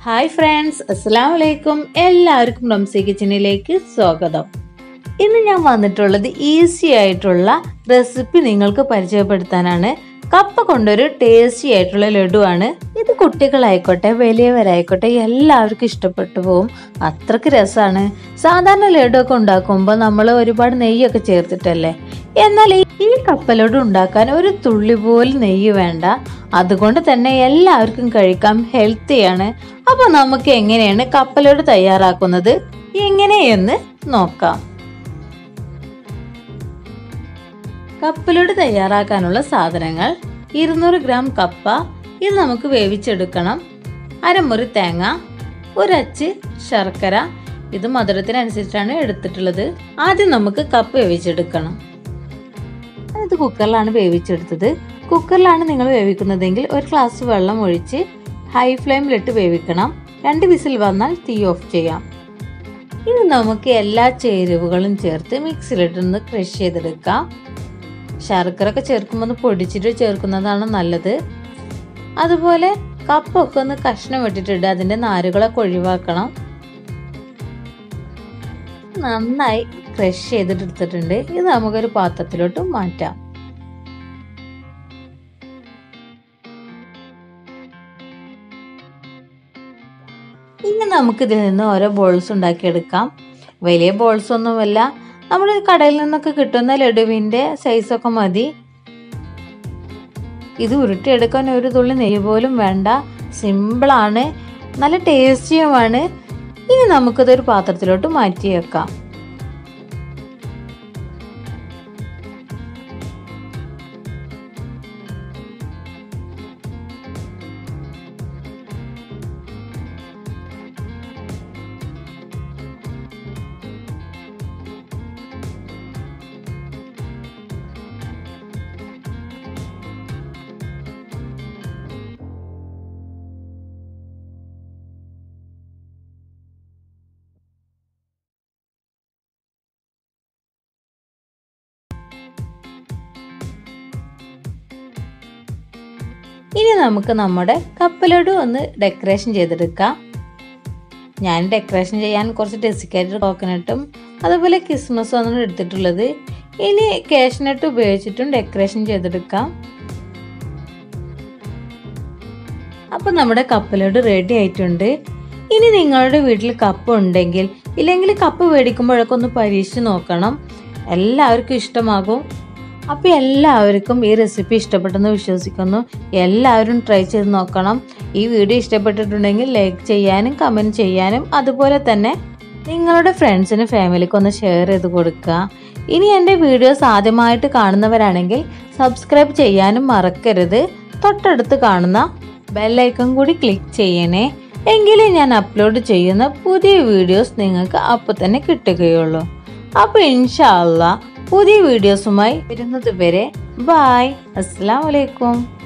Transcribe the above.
hi friends അസ്സാം വലൈക്കും എല്ലാവർക്കും റംസി കിച്ചണിലേക്ക് സ്വാഗതം ഇന്ന് ഞാൻ വന്നിട്ടുള്ളത് ഈസി ആയിട്ടുള്ള റെസിപ്പി നിങ്ങൾക്ക് പരിചയപ്പെടുത്താനാണ് കപ്പ കൊണ്ടൊരു ടേസ്റ്റി ആയിട്ടുള്ള ലഡുവാണ് ഇത് കുട്ടികളായിക്കോട്ടെ വലിയവരായിക്കോട്ടെ എല്ലാവർക്കും ഇഷ്ടപ്പെട്ടു പോകും അത്രക്ക് രസമാണ് സാധാരണ ലഡു ഒക്കെ ഉണ്ടാക്കുമ്പോൾ നമ്മൾ ഒരുപാട് നെയ്യൊക്കെ ചേർത്തിട്ടല്ലേ എന്നാൽ ഈ- ഈ കപ്പലഡു ഉണ്ടാക്കാൻ ഒരു തുള്ളി പോലും നെയ്യ് വേണ്ട അതുകൊണ്ട് തന്നെ എല്ലാവർക്കും കഴിക്കാം ഹെൽത്തിയാണ് അപ്പൊ നമുക്ക് എങ്ങനെയാണ് കപ്പലഡ് തയ്യാറാക്കുന്നത് എങ്ങനെയെന്ന് നോക്കാം കപ്പലഡ് തയ്യാറാക്കാനുള്ള സാധനങ്ങൾ ഇരുന്നൂറ് ഗ്രാം കപ്പ ഇത് നമുക്ക് വേവിച്ചെടുക്കണം അരമുറി തേങ്ങ ഒരച്ച് ശർക്കര ഇത് മധുരത്തിനനുസരിച്ചാണ് എടുത്തിട്ടുള്ളത് ആദ്യം നമുക്ക് കപ്പ് വേവിച്ചെടുക്കണം ഇത് കുക്കറിലാണ് വേവിച്ചെടുത്തത് കുക്കറിലാണ് നിങ്ങൾ വേവിക്കുന്നതെങ്കിൽ ഒരു ഗ്ലാസ് വെള്ളം ഒഴിച്ച് ഹൈ ഫ്ലെയിമിലിട്ട് വേവിക്കണം രണ്ട് വിസിൽ വന്നാൽ തീ ഓഫ് ചെയ്യാം ഇനി നമുക്ക് എല്ലാ ചേരുവകളും ചേർത്ത് മിക്സിയിലിട്ടൊന്ന് ക്രഷ് ചെയ്തെടുക്കാം ശർക്കര ഒക്കെ ചേർക്കുമ്പോൾ ഒന്ന് പൊടിച്ചിട്ട് ചേർക്കുന്നതാണ് നല്ലത് അതുപോലെ കപ്പൊക്കെ ഒന്ന് കഷ്ണം വെട്ടിട്ടിട്ട് അതിൻ്റെ നാരുകളൊക്കെ ഒഴിവാക്കണം നന്നായി ക്രഷ് ചെയ്തിട്ട് എടുത്തിട്ടുണ്ട് ഇത് നമുക്കൊരു പാത്രത്തിലോട്ട് മാറ്റാം ഇനി നമുക്ക് ഇതിൽ നിന്ന് ഓരോ ബോൾസ് ഉണ്ടാക്കിയെടുക്കാം വലിയ ബോൾസ് ഒന്നുമല്ല നമ്മൾ കടയിൽ നിന്നൊക്കെ കിട്ടുന്ന ലഡുവിൻ്റെ സൈസൊക്കെ മതി ഇത് ഉരുട്ടിയെടുക്കാൻ ഒരു തുള്ളി നെയ്യ് പോലും വേണ്ട സിമ്പിളാണ് നല്ല ടേസ്റ്റിയുമാണ് ഇനി നമുക്കിതൊരു പാത്രത്തിലോട്ട് മാറ്റി വെക്കാം ഇനി നമുക്ക് നമ്മുടെ കപ്പലഡു ഒന്ന് ഡെക്കറേഷൻ ചെയ്തെടുക്കാം ഞാൻ ഡെക്കറേഷൻ ചെയ്യാൻ കുറച്ച് ഡെസിക്കേറ്റഡ് കോക്കനട്ടും അതുപോലെ കിസ്മസും ആണ് എടുത്തിട്ടുള്ളത് ഇനി കാഷ്നട്ട് ഉപയോഗിച്ചിട്ടും ഡെക്കറേഷൻ ചെയ്തെടുക്കാം അപ്പം നമ്മുടെ കപ്പലഡ് റെഡി ആയിട്ടുണ്ട് ഇനി നിങ്ങളുടെ വീട്ടിൽ കപ്പ് ഉണ്ടെങ്കിൽ ഇല്ലെങ്കിൽ കപ്പ് മേടിക്കുമ്പോഴൊക്കെ ഒന്ന് പരീക്ഷിച്ച് നോക്കണം എല്ലാവർക്കും ഇഷ്ടമാകും അപ്പോൾ എല്ലാവർക്കും ഈ റെസിപ്പി ഇഷ്ടപ്പെട്ടെന്ന് വിശ്വസിക്കുന്നു എല്ലാവരും ട്രൈ ചെയ്ത് നോക്കണം ഈ വീഡിയോ ഇഷ്ടപ്പെട്ടിട്ടുണ്ടെങ്കിൽ ലൈക്ക് ചെയ്യാനും കമൻറ്റ് ചെയ്യാനും അതുപോലെ തന്നെ നിങ്ങളുടെ ഫ്രണ്ട്സിനും ഫാമിലിക്കും ഒന്ന് ഷെയർ ചെയ്ത് കൊടുക്കുക ഇനി എൻ്റെ വീഡിയോസ് ആദ്യമായിട്ട് കാണുന്നവരാണെങ്കിൽ സബ്സ്ക്രൈബ് ചെയ്യാനും മറക്കരുത് തൊട്ടടുത്ത് കാണുന്ന ബെല്ലൈക്കൺ കൂടി ക്ലിക്ക് ചെയ്യണേ എങ്കിലേ ഞാൻ അപ്ലോഡ് ചെയ്യുന്ന പുതിയ വീഡിയോസ് നിങ്ങൾക്ക് അപ്പോൾ തന്നെ കിട്ടുകയുള്ളൂ അപ്പോൾ ഇൻഷാ അള്ളാ പുതിയ വീഡിയോസുമായി വരുന്നത് വരെ ബായ് അസ്സാം വലൈക്കും